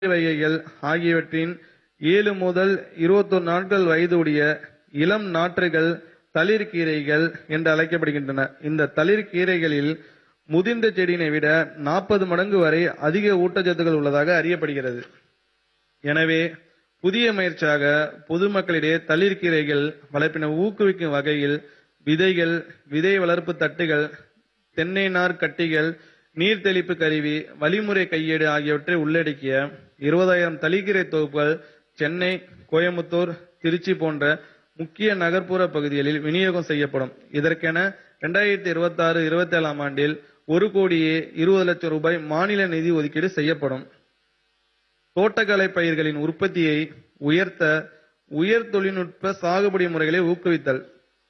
வகைகள் ஆகியவற்றின் ஏழு முதல் இருபத்தொரு நாட்கள் வயதுடைய இளம் நாற்றுகள் தளிர்கீரைகள் என்று அழைக்கப்படுகின்றன இந்த தளிர்கீரைகளில் முதிர்ந்த செடியினை விட நாற்பது மடங்கு வரை அதிக ஊட்டச்சத்துக்கள் உள்ளதாக அறியப்படுகிறது எனவே புதிய முயற்சியாக பொதுமக்களிடையே தளிர்கீரைகள் வளர்ப்பினை ஊக்குவிக்கும் வகையில் விதைகள் விதை வளர்ப்பு தட்டுகள் தென்னை நார் கட்டிகள் நீர் தெளிப்பு கருவி வழிமுறை கையேடு ஆகியவற்றை உள்ளடக்கிய இருபதாயிரம் தளிர்கீரை தொகுப்புகள் சென்னை கோயம்புத்தூர் திருச்சி போன்ற முக்கிய நகர்ப்புற பகுதிகளில் விநியோகம் செய்யப்படும் இதற்கென இரண்டாயிரத்தி இருபத்தி ஆறு இருபத்தி ஏழாம் ஆண்டில் ஒரு கோடியே இருபது லட்சம் ரூபாய் மாநில நிதி ஒதுக்கீடு செய்யப்படும் தோட்டக்கலை பயிர்களின் உற்பத்தியை உயர்த்த உயர் தொழில்நுட்ப சாகுபடி முறைகளை ஊக்குவித்தல்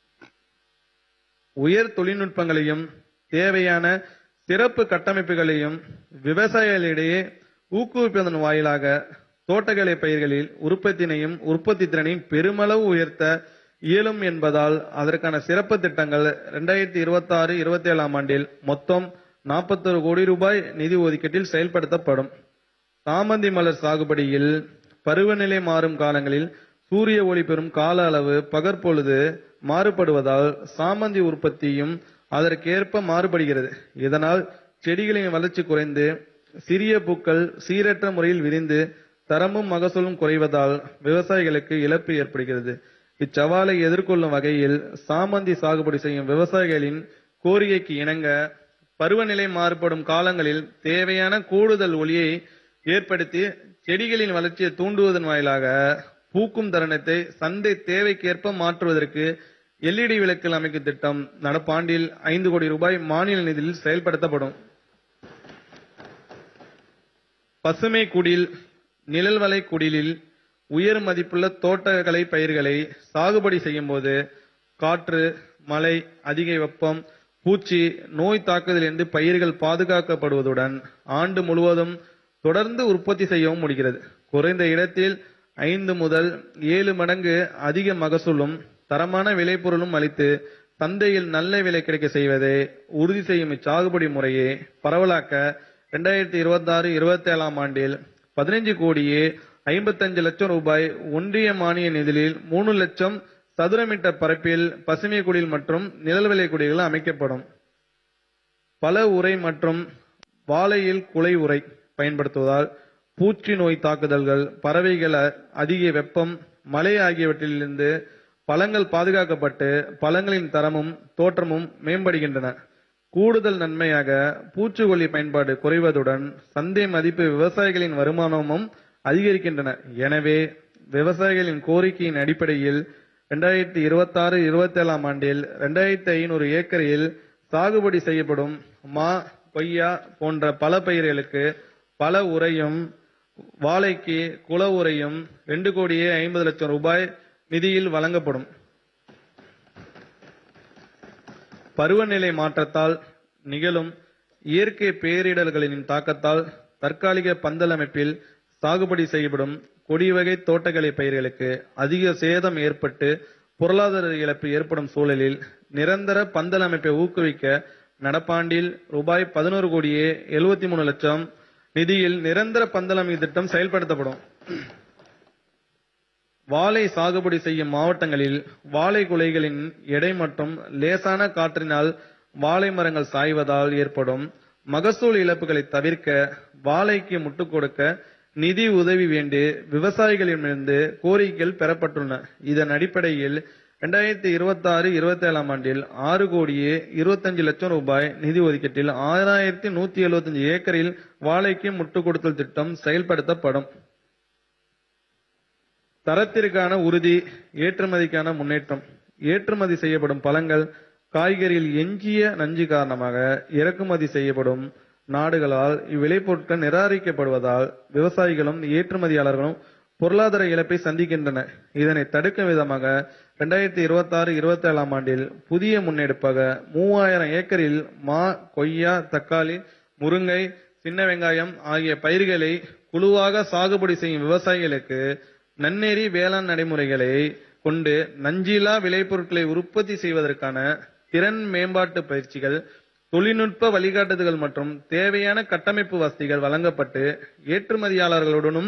உயர் தொழில்நுட்பங்களையும் தேவையான சிறப்பு கட்டமைப்புகளையும் விவசாயிகளிடையே ஊக்குவிப்பதன் வாயிலாக தோட்டக்கலை பயிர்களில் உற்பத்தினையும் உற்பத்தி திறனையும் பெருமளவு உயர்த்த இயலும் என்பதால் அதற்கான சிறப்பு திட்டங்கள் இரண்டாயிரத்தி இருபத்தி ஆறு இருபத்தி ஏழாம் ஆண்டில் மொத்தம் நாற்பத்தொரு கோடி ரூபாய் நிதி ஒதுக்கீட்டில் செயல்படுத்தப்படும் சாமந்தி மலர் சாகுபடியில் பருவநிலை மாறும் காலங்களில் சூரிய ஒளி பெறும் கால அளவு பகற்பொழுது மாறுபடுவதால் சாமந்தி உற்பத்தியும் அதற்கேற்ப மாறுபடுகிறது இதனால் செடிகளின் வளர்ச்சி குறைந்து சிறிய பூக்கள் சீரற்ற முறையில் விரிந்து தரமும் மகசூலும் குறைவதால் விவசாயிகளுக்கு இழப்பு ஏற்படுகிறது இச்சவாலை எதிர்கொள்ளும் வகையில் சாமந்தி சாகுபடி செய்யும் விவசாயிகளின் கோரிக்கைக்கு இணங்க பருவநிலை மாறுபடும் காலங்களில் தேவையான கூடுதல் ஒளியை ஏற்படுத்தி செடிகளின் வளர்ச்சியை தூண்டுவதன் வாயிலாக பூக்கும் தருணத்தை சந்தை தேவைக்கேற்ப மாற்றுவதற்கு எல்இடி விளக்குகள் அமைக்கும் திட்டம் நடப்பாண்டில் ஐந்து கோடி ரூபாய் மாநில நிதியில் செயல்படுத்தப்படும் பசுமை குடில் நிழல்வலை குடிலில் உயர் மதிப்புள்ள தோட்டக்கலை பயிர்களை சாகுபடி செய்யும் போது காற்று மழை அதிக வெப்பம் பூச்சி நோய் தாக்குதலிருந்து பயிர்கள் பாதுகாக்கப்படுவதுடன் ஆண்டு முழுவதும் தொடர்ந்து உற்பத்தி செய்யவும் முடிகிறது குறைந்த இடத்தில் ஐந்து முதல் ஏழு மடங்கு அதிக மகசூலும் தரமான விளைபொருளும் அளித்து சந்தையில் நல்ல விலை கிடைக்க செய்வதை உறுதி செய்யும் இச்சாகுபடி முறையை பரவலாக்க இரண்டாயிரத்தி இருபத்தி ஆறு இருபத்தி ஏழாம் ஆண்டில் பதினைஞ்சு கோடியே ஐம்பத்தஞ்சு லட்சம் ரூபாய் ஒன்றிய மானிய நிதியில் மூணு லட்சம் சதுர மீட்டர் பரப்பில் பசுமை குடில் மற்றும் நிழல்விலை குடில்கள் அமைக்கப்படும் பல உரை மற்றும் வாழையில் குலை உரை பயன்படுத்துவதால் பூச்சி நோய் தாக்குதல்கள் பறவைகள் அ- அதிக வெப்பம் மழை ஆகியவற்றிலிருந்து பழங்கள் பாதுகாக்கப்பட்டு பழங்களின் தரமும் தோற்றமும் மேம்படுகின்றன கூடுதல் நன்மையாக பூச்சிக்கொல்லி பயன்பாடு குறைவதுடன் சந்தை மதிப்பு விவசாயிகளின் வருமானமும் அதிகரிக்கின்றன எனவே விவசாயிகளின் கோரிக்கையின் அடிப்படையில் இரண்டாயிரத்தி இருபத்தி ஆறு இருபத்தி ஏழாம் ஆண்டில் இரண்டாயிரத்தி ஐநூறு ஏக்கரில் சாகுபடி செய்யப்படும் மா கொய்யா போன்ற பல பயிர்களுக்கு பல உரையும் வாழைக்கு குல உரையும் ரெண்டு கோடியே ஐம்பது லட்சம் ரூபாய் நிதியில் வழங்கப்படும் பருவநிலை மாற்றத்தால் நிகழும் இயற்கை பேரிடர்களின் தாக்கத்தால் தற்காலிக பந்தல் அமைப்பில் சாகுபடி செய்யப்படும் கொடி வகை தோட்டக்கலை பயிர்களுக்கு அதிக சேதம் ஏற்பட்டு பொருளாதார இழப்பு ஏற்படும் சூழலில் நிரந்தர பந்தல் அமைப்பை ஊக்குவிக்க நடப்பாண்டில் ரூபாய் பதினோரு கோடியே எழுபத்தி மூணு லட்சம் நிதியில் நிரந்தர பந்தல் அமைப்பு திட்டம் செயல்படுத்தப்படும் வாழை சாகுபடி செய்யும் மாவட்டங்களில் வாழை குலைகளின் எடை மற்றும் லேசான காற்றினால் வாழை மரங்கள் சாய்வதால் ஏற்படும் மகசூல் இழப்புகளை தவிர்க்க வாழைக்கு முட்டுக் கொடுக்க நிதி உதவி வேண்டி விவசாயிகளிடமிருந்து கோரிக்கைகள் பெறப்பட்டுள்ளன இதன் அடிப்படையில் இரண்டாயிரத்தி இருபத்தி ஆறு இருபத்தி ஏழாம் ஆண்டில் ஆறு கோடியே இருபத்தஞ்சு லட்சம் ரூபாய் நிதி ஒதுக்கீட்டில் ஆறாயிரத்தி நூத்தி எழுபத்தஞ்சு ஏக்கரில் வாழைக்கு முட்டுக் கொடுத்தல் திட்டம் செயல்படுத்தப்படும் தரத்திற்கான உறுதி ஏற்றுமதிக்கான முன்னேற்றம் ஏற்றுமதி செய்யப்படும் பழங்கள் காய்கறியில் எஞ்சிய நஞ்சு காரணமாக இறக்குமதி செய்யப்படும் நாடுகளால் இவ்விளைபொருட்கள் நிராகரிக்கப்படுவதால் விவசாயிகளும் ஏற்றுமதியாளர்களும் பொருளாதார இழப்பை சந்திக்கின்றன இதனை தடுக்கும் விதமாக இரண்டாயிரத்தி இருபத்தி ஆறு இருபத்தி ஏழாம் ஆண்டில் புதிய முன்னெடுப்பாக மூவாயிரம் ஏக்கரில் மா கொய்யா தக்காளி முருங்கை சின்ன வெங்காயம் ஆகிய பயிர்களை குழுவாக சாகுபடி செய்யும் விவசாயிகளுக்கு நன்னெறி வேளாண் நடைமுறைகளை கொண்டு நஞ்சிலா விளைபொருட்களை உற்பத்தி செய்வதற்கான திறன் மேம்பாட்டு பயிற்சிகள் தொழில்நுட்ப வழிகாட்டுதல்கள் மற்றும் தேவையான கட்டமைப்பு வசதிகள் வழங்கப்பட்டு ஏற்றுமதியாளர்களுடனும்